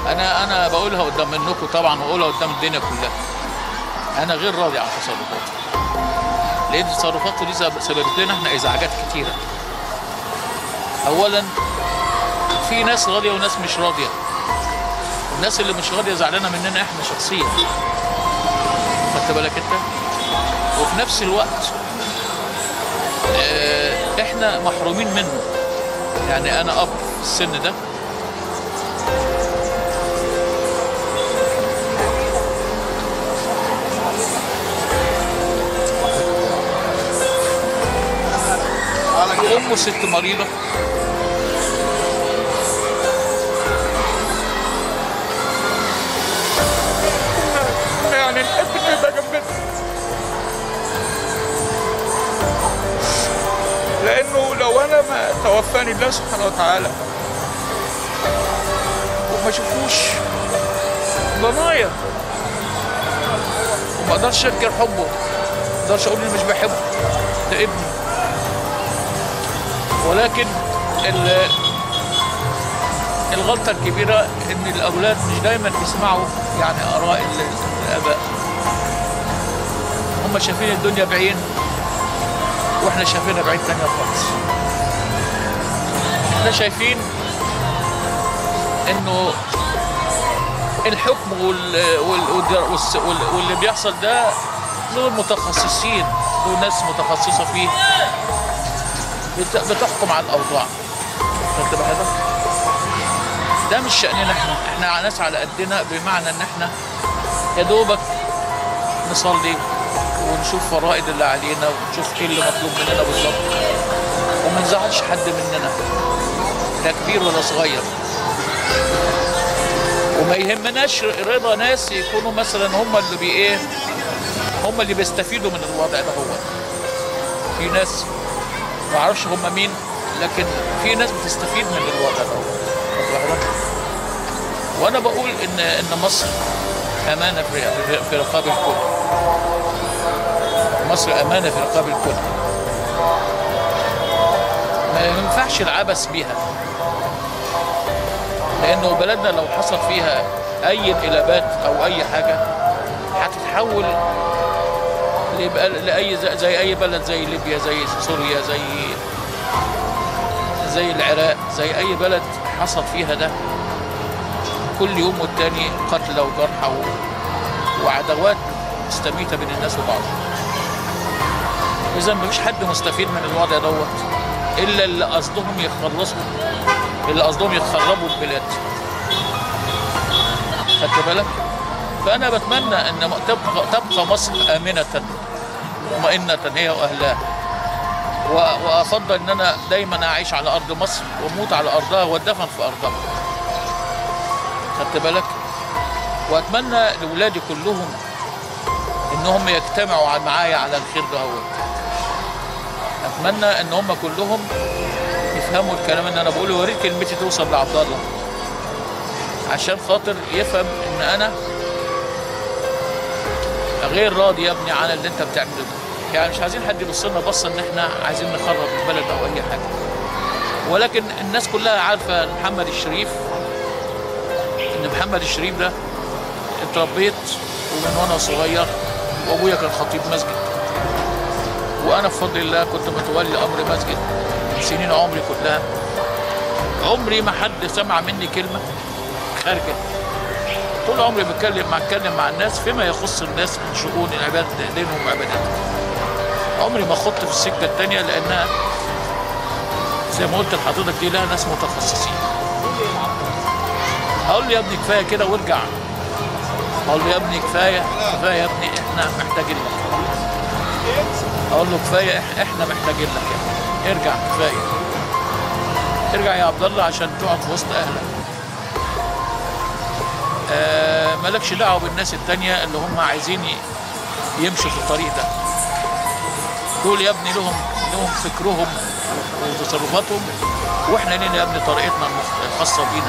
انا انا بقولها قدام منكم طبعا واقولها قدام الدنيا كلها انا غير راضي عن تصرفاته لان تصرفاته دي سبب- سببت لنا احنا ازعاجات كتيره اولا في ناس راضيه وناس مش راضيه الناس اللي مش راضيه زعلانه مننا احنا شخصيا خدت بالك انت وفي نفس الوقت آه، احنا محرومين منه يعني انا اب في السن ده امه ست مريضه يعني نحب انه يبقى جنبنا لانه لو انا ما توفاني الله سبحانه وتعالى وما شافوش ضنايا وما اقدرش انكر حبه ما اقدرش اقول اني مش بحبه ده ابني ولكن ال- الغلطه الكبيره ان الاولاد مش دايما بيسمعوا يعني اراء ال- الاباء هم شايفين الدنيا بعين واحنا شايفينها بعين تانية خالص احنا شايفين انه الحكم وال... وال... وال... والس- وال... واللي بيحصل ده دول متخصصين دول ناس متخصصة فيه بت... بتحكم على الأوضاع خدت بالك؟ ده مش شأننا احنا احنا ناس على قدنا بمعنى ان احنا يا دوبك نصلي ونشوف فرائض اللي علينا ونشوف ايه اللي مطلوب مننا بالظبط وما نزعلش حد مننا لا كبير ولا صغير وما يهمناش رضا ناس يكونوا مثلا هم اللي بي ايه هم اللي بيستفيدوا من الوضع ده هو في ناس ما اعرفش هم مين لكن في ناس بتستفيد من الوضع ده واخد بالك؟ وانا بقول ان ان مصر امانه في في- في رقاب الكل مصر امانه في رقاب الكل ما ينفعش العبث بيها لانه بلدنا لو حصل فيها اي انقلابات او اي حاجه هتتحول ليبقى لاي زي, زي اي بلد زي ليبيا زي سوريا زي زي العراق زي اي بلد حصل فيها ده كل يوم والتاني قتلى وجرحى و- وعداوات مستميتة بين الناس وبعض إذا مفيش حد مستفيد من الوضع دوت إلا اللي قصدهم يخلصوا اللي قصدهم يخربوا البلاد خدت بالك؟ فأنا بتمنى أن م- تبقى, تبقى مصر آمنة مطمئنة هي وأهلها و- وأفضل أن أنا دايما أعيش على أرض مصر وأموت على أرضها وأدفن في أرضها خدت بالك واتمنى لاولادي كلهم انهم يجتمعوا ع- معايا على الخير ده هو اتمنى ان هم كلهم يفهموا الكلام اللي انا بقوله ويا ريت كلمتي توصل لعبد الله عشان خاطر يفهم ان انا غير راضي يا ابني عن اللي انت بتعمله ده يعني مش عايزين حد يبص لنا بصه ان احنا عايزين نخرب البلد او اي حاجه ولكن الناس كلها عارفه إن محمد الشريف ان محمد الشريف ده اتربيت ومن وانا صغير وابويا كان خطيب مسجد وانا بفضل الله كنت متولي امر مسجد سنين عمري كلها عمري ما حد سمع مني كلمه خارجه طول عمري بتكلم مع اتكلم مع الناس فيما يخص الناس من شؤون العباد دينهم وعباداتهم عمري ما خضت في السكه الثانيه لانها زي ما قلت لحضرتك دي لها ناس متخصصين اقول له يا ابني كفايه كده وارجع اقول له يا ابني كفايه كفايه يا ابني احنا محتاجين لك اقول له كفايه إح- احنا محتاجين لك يا ابني ارجع كفايه ارجع يا عبد الله عشان تقعد في وسط اهلك آه مالكش دعوه بالناس التانية اللي هم عايزين ي- يمشوا في الطريق ده دول يا ابني لهم لهم فكرهم وتصرفاتهم واحنا لينا يا ابني طريقتنا المخ- الخاصه بينا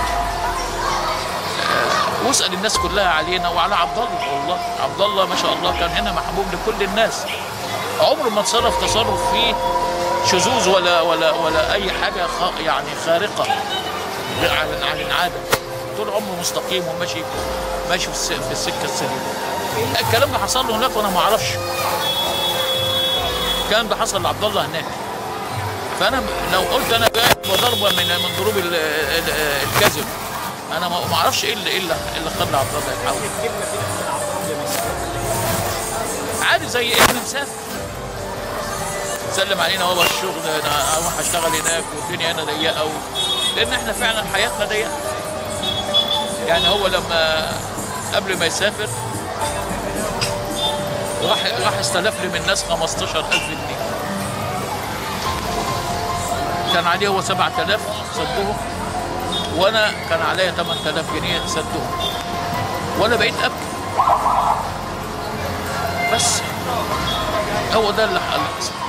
واسال الناس كلها علينا وعلى عبد الله والله عبد الله ما شاء الله كان هنا محبوب لكل الناس عمره ما تصرف تصرف فيه شذوذ ولا ولا ولا اي حاجه خ... يعني خارقه عن عن العاده طول عمره مستقيم وماشي ماشي في الس- في السكه السليمه الكلام ده حصل له هناك وانا ما اعرفش الكلام ده حصل لعبد الله هناك فانا لو قلت انا جاي بضربه من من ضروب ال- ال- الكذب انا ما ما اعرفش ايه اللي ايه اللي إيه اللي خلى عبد الله يتحول عادي زي ابن مسافر سلم علينا هو الشغل انا اروح اشتغل هناك والدنيا هنا ضيقه و... لان احنا فعلا حياتنا ضيقه يعني هو لما قبل ما يسافر راح راح استلف لي من الناس 15000 جنيه كان عليه هو 7000 سدهم وانا كان عليا 8000 جنيه سدهم وانا بقيت ابكي بس هو ده اللي اللي حصل